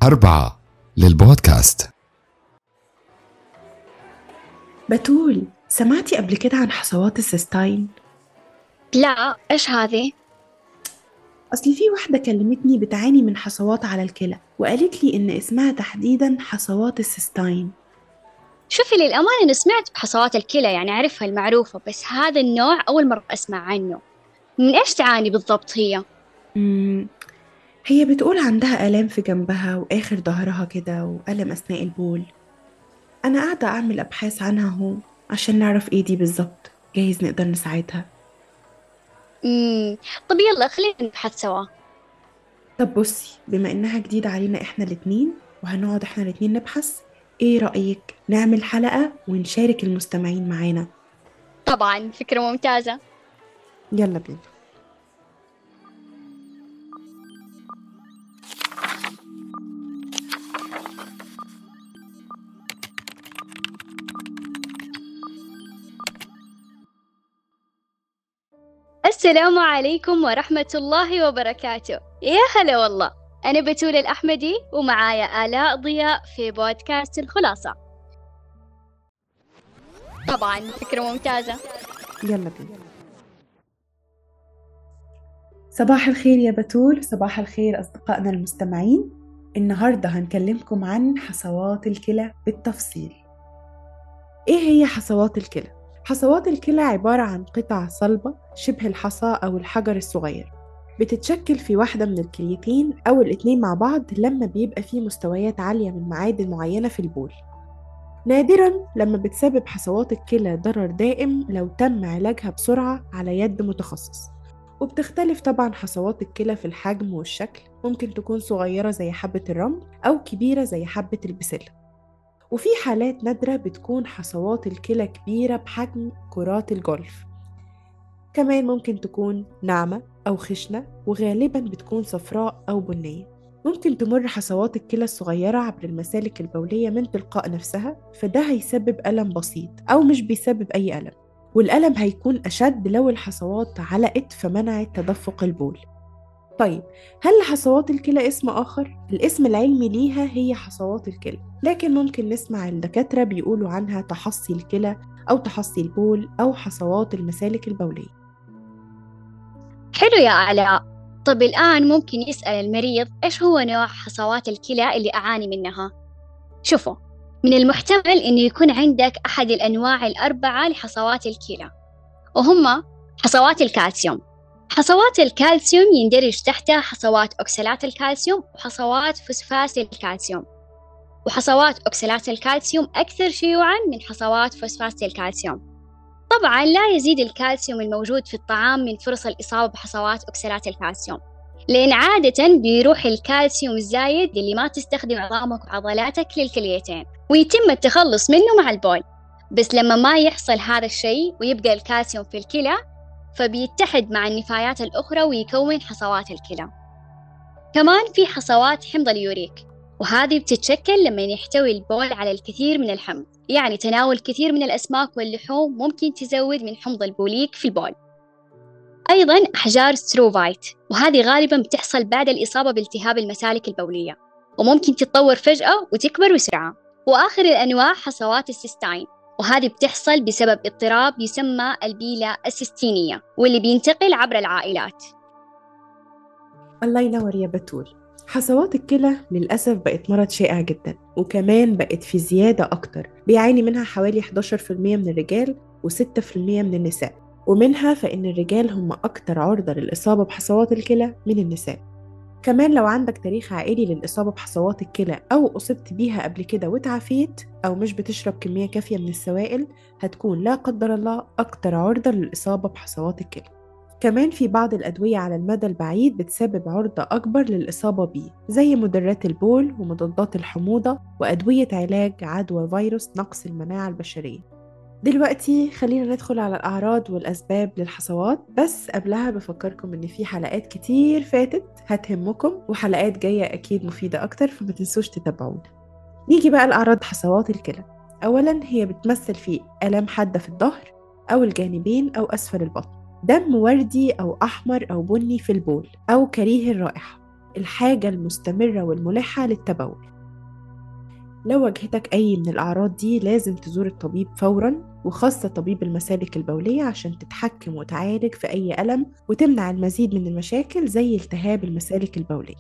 أربعة للبودكاست بتول سمعتي قبل كده عن حصوات السيستاين؟ لا إيش هذه؟ أصل في واحدة كلمتني بتعاني من حصوات على الكلى وقالت لي إن اسمها تحديدا حصوات السيستاين شوفي للأمانة أنا سمعت بحصوات الكلى يعني أعرفها المعروفة بس هذا النوع أول مرة أسمع عنه من إيش تعاني بالضبط هي؟ مم. هي بتقول عندها آلام في جنبها وآخر ظهرها كده وألم أثناء البول أنا قاعدة أعمل أبحاث عنها هو عشان نعرف إيه دي بالظبط جايز نقدر نساعدها مم. طب يلا خلينا نبحث سوا طب بصي بما إنها جديدة علينا إحنا الاتنين وهنقعد إحنا الاتنين نبحث إيه رأيك نعمل حلقة ونشارك المستمعين معانا طبعا فكرة ممتازة يلا بينا السلام عليكم ورحمة الله وبركاته يا هلا والله أنا بتول الأحمدي ومعايا آلاء ضياء في بودكاست الخلاصة طبعا فكرة ممتازة يلا بينا صباح الخير يا بتول صباح الخير أصدقائنا المستمعين النهاردة هنكلمكم عن حصوات الكلى بالتفصيل إيه هي حصوات الكلى؟ حصوات الكلى عبارة عن قطع صلبة شبه الحصى أو الحجر الصغير بتتشكل في واحدة من الكليتين أو الاتنين مع بعض لما بيبقى في مستويات عالية من معادن معينة في البول نادرا لما بتسبب حصوات الكلى ضرر دائم لو تم علاجها بسرعة على يد متخصص وبتختلف طبعا حصوات الكلى في الحجم والشكل ممكن تكون صغيرة زي حبة الرمل أو كبيرة زي حبة البسلة وفي حالات نادرة بتكون حصوات الكلى كبيرة بحجم كرات الجولف كمان ممكن تكون ناعمة أو خشنة وغالبا بتكون صفراء أو بنية ممكن تمر حصوات الكلى الصغيرة عبر المسالك البولية من تلقاء نفسها فده هيسبب ألم بسيط أو مش بيسبب أي ألم والألم هيكون أشد لو الحصوات علقت فمنعت تدفق البول طيب هل لحصوات الكلى اسم آخر؟ الاسم العلمي ليها هي حصوات الكلى لكن ممكن نسمع الدكاترة بيقولوا عنها تحصي الكلى أو تحصي البول أو حصوات المسالك البولية حلو يا آلاء طب الآن ممكن يسأل المريض إيش هو نوع حصوات الكلى اللي أعاني منها شوفوا من المحتمل إنه يكون عندك أحد الأنواع الأربعة لحصوات الكلى وهم حصوات الكالسيوم حصوات الكالسيوم يندرج تحتها حصوات أكسلات الكالسيوم وحصوات فوسفات الكالسيوم وحصوات أكسلات الكالسيوم أكثر شيوعًا من حصوات فوسفات الكالسيوم طبعًا لا يزيد الكالسيوم الموجود في الطعام من فرص الإصابة بحصوات أكسلات الكالسيوم لأن عادة بيروح الكالسيوم الزايد اللي ما تستخدم عظامك وعضلاتك للكليتين ويتم التخلص منه مع البول بس لما ما يحصل هذا الشيء ويبقى الكالسيوم في الكلى فبيتحد مع النفايات الأخرى ويكون حصوات الكلى كمان في حصوات حمض اليوريك وهذه بتتشكل لما يحتوي البول على الكثير من الحمض يعني تناول كثير من الأسماك واللحوم ممكن تزود من حمض البوليك في البول أيضا أحجار ستروفايت وهذه غالبا بتحصل بعد الإصابة بالتهاب المسالك البولية وممكن تتطور فجأة وتكبر بسرعة وآخر الأنواع حصوات السيستاين وهذه بتحصل بسبب اضطراب يسمى البيلة السيستينية واللي بينتقل عبر العائلات الله ينور يا بتول حصوات الكلى للأسف بقت مرض شائع جدا وكمان بقت في زيادة أكتر بيعاني منها حوالي 11% من الرجال و6% من النساء ومنها فإن الرجال هم أكتر عرضة للإصابة بحصوات الكلى من النساء كمان لو عندك تاريخ عائلي للإصابة بحصوات الكلى أو أصبت بيها قبل كده وتعافيت أو مش بتشرب كمية كافية من السوائل هتكون لا قدر الله أكتر عرضة للإصابة بحصوات الكلى كمان في بعض الأدوية على المدى البعيد بتسبب عرضة أكبر للإصابة بيه زي مدرات البول ومضادات الحموضة وأدوية علاج عدوى فيروس نقص المناعة البشرية دلوقتي خلينا ندخل على الأعراض والأسباب للحصوات بس قبلها بفكركم إن في حلقات كتير فاتت هتهمكم وحلقات جاية أكيد مفيدة أكتر فما تنسوش تتابعونا نيجي بقى لأعراض حصوات الكلى أولا هي بتمثل في آلام حادة في الظهر أو الجانبين أو أسفل البطن دم وردي أو أحمر أو بني في البول أو كريه الرائحة الحاجة المستمرة والملحة للتبول لو واجهتك أي من الأعراض دي لازم تزور الطبيب فورا وخاصة طبيب المسالك البولية عشان تتحكم وتعالج في أي ألم وتمنع المزيد من المشاكل زي التهاب المسالك البولية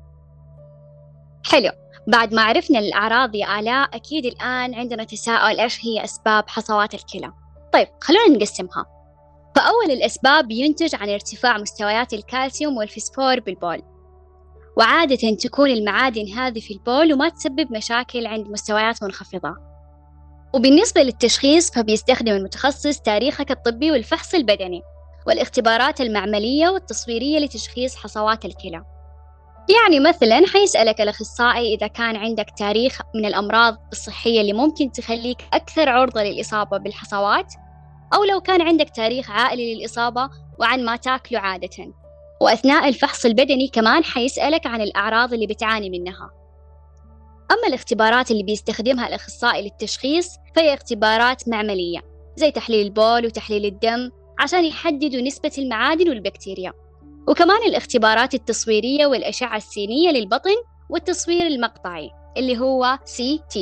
حلو بعد ما عرفنا الأعراض يا آلاء أكيد الآن عندنا تساؤل إيش هي أسباب حصوات الكلى طيب خلونا نقسمها فأول الأسباب ينتج عن ارتفاع مستويات الكالسيوم والفسفور بالبول وعادة تكون المعادن هذه في البول وما تسبب مشاكل عند مستويات منخفضة وبالنسبة للتشخيص فبيستخدم المتخصص تاريخك الطبي والفحص البدني والاختبارات المعملية والتصويرية لتشخيص حصوات الكلى يعني مثلا حيسألك الأخصائي إذا كان عندك تاريخ من الأمراض الصحية اللي ممكن تخليك أكثر عرضة للإصابة بالحصوات أو لو كان عندك تاريخ عائلي للإصابة وعن ما تاكله عادة وأثناء الفحص البدني كمان حيسألك عن الأعراض اللي بتعاني منها أما الاختبارات اللي بيستخدمها الأخصائي للتشخيص فهي اختبارات معملية زي تحليل البول وتحليل الدم عشان يحددوا نسبة المعادن والبكتيريا وكمان الاختبارات التصويرية والأشعة السينية للبطن والتصوير المقطعي اللي هو CT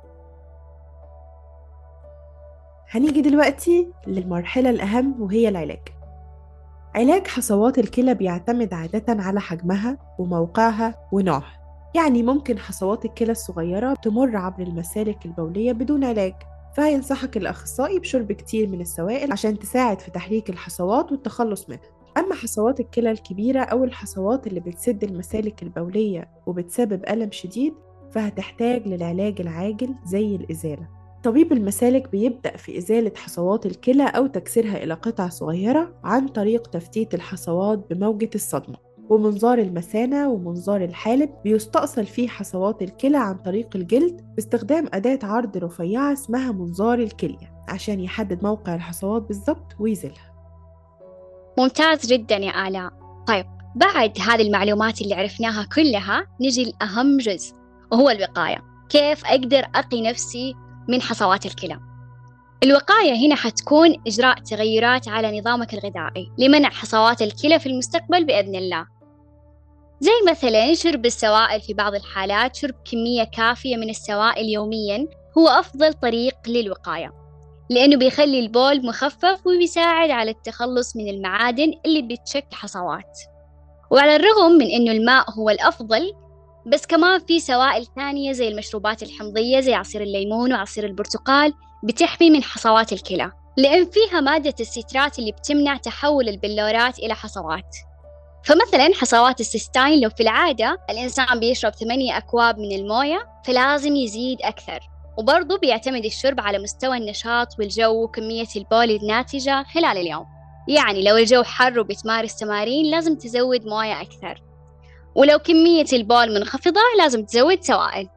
هنيجي دلوقتي للمرحلة الأهم وهي العلاج علاج حصوات الكلى بيعتمد عادة على حجمها وموقعها ونوعها يعني ممكن حصوات الكلى الصغيرة تمر عبر المسالك البولية بدون علاج فهينصحك الأخصائي بشرب كتير من السوائل عشان تساعد في تحريك الحصوات والتخلص منها أما حصوات الكلى الكبيرة أو الحصوات اللي بتسد المسالك البولية وبتسبب ألم شديد فهتحتاج للعلاج العاجل زي الإزالة طبيب المسالك بيبدأ في إزالة حصوات الكلى أو تكسيرها إلى قطع صغيرة عن طريق تفتيت الحصوات بموجة الصدمة ومنظار المثانة ومنظار الحالب بيستأصل فيه حصوات الكلى عن طريق الجلد باستخدام أداة عرض رفيعة اسمها منظار الكلية عشان يحدد موقع الحصوات بالظبط ويزيلها ممتاز جدا يا آلاء طيب بعد هذه المعلومات اللي عرفناها كلها نجي لأهم جزء وهو الوقاية كيف أقدر أقي نفسي من حصوات الكلى الوقاية هنا حتكون إجراء تغيرات على نظامك الغذائي لمنع حصوات الكلى في المستقبل بإذن الله زي مثلا شرب السوائل في بعض الحالات شرب كمية كافية من السوائل يوميا هو أفضل طريق للوقاية لأنه بيخلي البول مخفف وبيساعد على التخلص من المعادن اللي بتشك حصوات وعلى الرغم من أنه الماء هو الأفضل بس كمان في سوائل ثانية زي المشروبات الحمضية زي عصير الليمون وعصير البرتقال بتحمي من حصوات الكلى لأن فيها مادة السترات اللي بتمنع تحول البلورات إلى حصوات فمثلا حصوات السيستاين لو في العادة الإنسان بيشرب ثمانية أكواب من الموية فلازم يزيد أكثر وبرضه بيعتمد الشرب على مستوى النشاط والجو وكمية البول الناتجة خلال اليوم يعني لو الجو حر وبتمارس تمارين لازم تزود موية أكثر ولو كمية البول منخفضة لازم تزود سوائل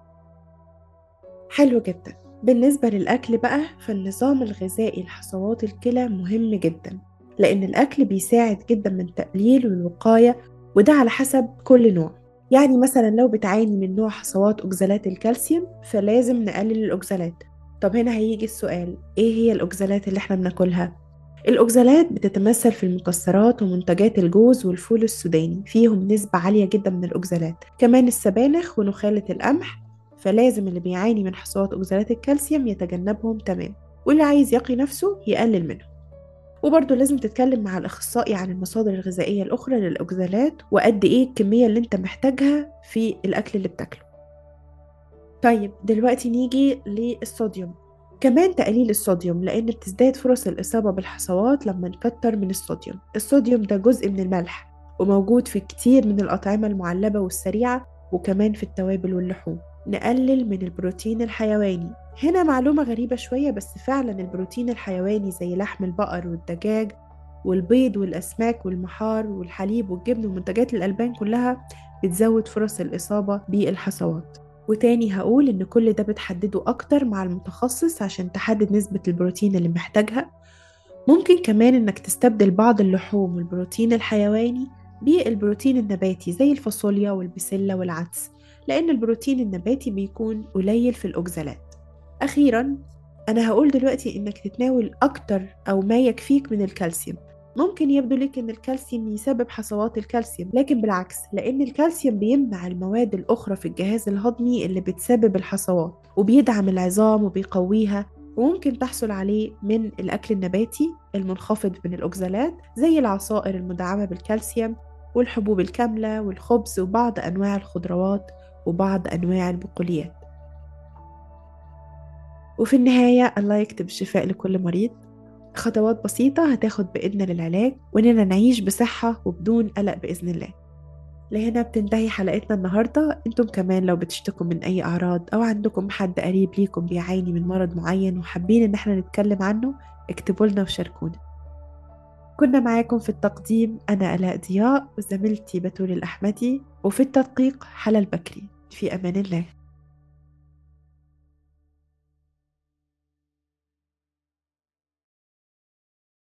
حلو جدا بالنسبة للأكل بقى فالنظام الغذائي لحصوات الكلى مهم جدا لأن الأكل بيساعد جدا من تقليل والوقاية وده على حسب كل نوع يعني مثلا لو بتعاني من نوع حصوات أكزالات الكالسيوم فلازم نقلل الأكزالات طب هنا هيجي السؤال إيه هي الأكزالات اللي احنا بناكلها؟ الأكزالات بتتمثل في المكسرات ومنتجات الجوز والفول السوداني فيهم نسبة عالية جدا من الأكزالات كمان السبانخ ونخالة القمح فلازم اللي بيعاني من حصوات أكزالات الكالسيوم يتجنبهم تمام واللي عايز يقي نفسه يقلل منهم وبرضه لازم تتكلم مع الأخصائي عن المصادر الغذائية الأخرى للأكزالات وقد إيه الكمية اللي أنت محتاجها في الأكل اللي بتاكله طيب دلوقتي نيجي للصوديوم كمان تقليل الصوديوم لأن بتزداد فرص الإصابة بالحصوات لما نكتر من الصوديوم الصوديوم ده جزء من الملح وموجود في كتير من الأطعمة المعلبة والسريعة وكمان في التوابل واللحوم نقلل من البروتين الحيواني هنا معلومة غريبة شوية بس فعلا البروتين الحيواني زي لحم البقر والدجاج والبيض والأسماك والمحار والحليب والجبن ومنتجات الألبان كلها بتزود فرص الإصابة بالحصوات وتاني هقول إن كل ده بتحدده أكتر مع المتخصص عشان تحدد نسبة البروتين اللي محتاجها ممكن كمان إنك تستبدل بعض اللحوم والبروتين الحيواني بالبروتين النباتي زي الفاصوليا والبسلة والعدس لأن البروتين النباتي بيكون قليل في الأكزالات أخيرا أنا هقول دلوقتي إنك تتناول أكتر أو ما يكفيك من الكالسيوم ممكن يبدو لك أن الكالسيوم يسبب حصوات الكالسيوم لكن بالعكس لأن الكالسيوم بيمنع المواد الأخرى في الجهاز الهضمي اللي بتسبب الحصوات وبيدعم العظام وبيقويها وممكن تحصل عليه من الأكل النباتي المنخفض من الأكزالات زي العصائر المدعمة بالكالسيوم والحبوب الكاملة والخبز وبعض أنواع الخضروات وبعض أنواع البقوليات وفي النهاية الله يكتب الشفاء لكل مريض خطوات بسيطة هتاخد بإيدنا للعلاج وإننا نعيش بصحة وبدون قلق بإذن الله لهنا بتنتهي حلقتنا النهاردة انتم كمان لو بتشتكوا من أي أعراض أو عندكم حد قريب ليكم بيعاني من مرض معين وحابين إن احنا نتكلم عنه اكتبوا لنا وشاركونا كنا معاكم في التقديم أنا ألاء ضياء وزميلتي بتول الأحمدي وفي التدقيق حلا البكري في أمان الله